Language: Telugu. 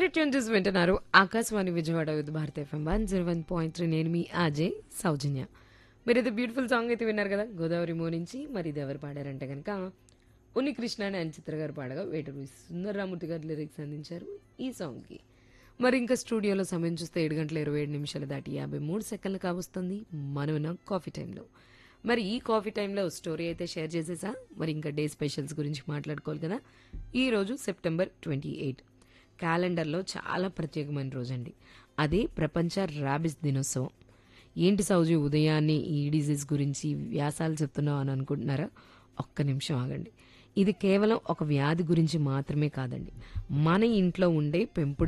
స్టేట్ ట్యూన్ చేసి వింటున్నారు ఆకాశవాణి విజయవాడ విత్ భారత FM one zero one point three నేను మీ అజయ్ సౌజన్య మీరైతే బ్యూటిఫుల్ సాంగ్ అయితే విన్నారు కదా గోదావరి మో నుంచి మరి ఇది ఎవరు పాడారంటే కనుక ఉన్ని కృష్ణ అని ఆయన చిత్ర గారు పాడగా వేటూరి సుందరరామూర్తి గారు లిరిక్స్ అందించారు ఈ సాంగ్కి మరి ఇంకా స్టూడియోలో సమయం చూస్తే ఏడు గంటల ఇరవై ఏడు నిమిషాలు దాటి యాభై మూడు సెకండ్లు కావస్తుంది మనమున కాఫీ టైంలో మరి ఈ కాఫీ టైంలో స్టోరీ అయితే షేర్ చేసేసా మరి ఇంకా డే స్పెషల్స్ గురించి మాట్లాడుకోవాలి కదా ఈరోజు సెప్టెంబర్ ట్వంటీ ఎయిట్ క్యాలెండర్లో చాలా ప్రత్యేకమైన రోజు అండి అదే ప్రపంచ ర్యాబిస్ దినోత్సవం ఏంటి సౌజీ ఉదయాన్నే ఈ డిజీజ్ గురించి వ్యాసాలు చెప్తున్నావు అని అనుకుంటున్నారా ఒక్క నిమిషం ఆగండి ఇది కేవలం ఒక వ్యాధి గురించి మాత్రమే కాదండి మన ఇంట్లో ఉండే పెంపుడు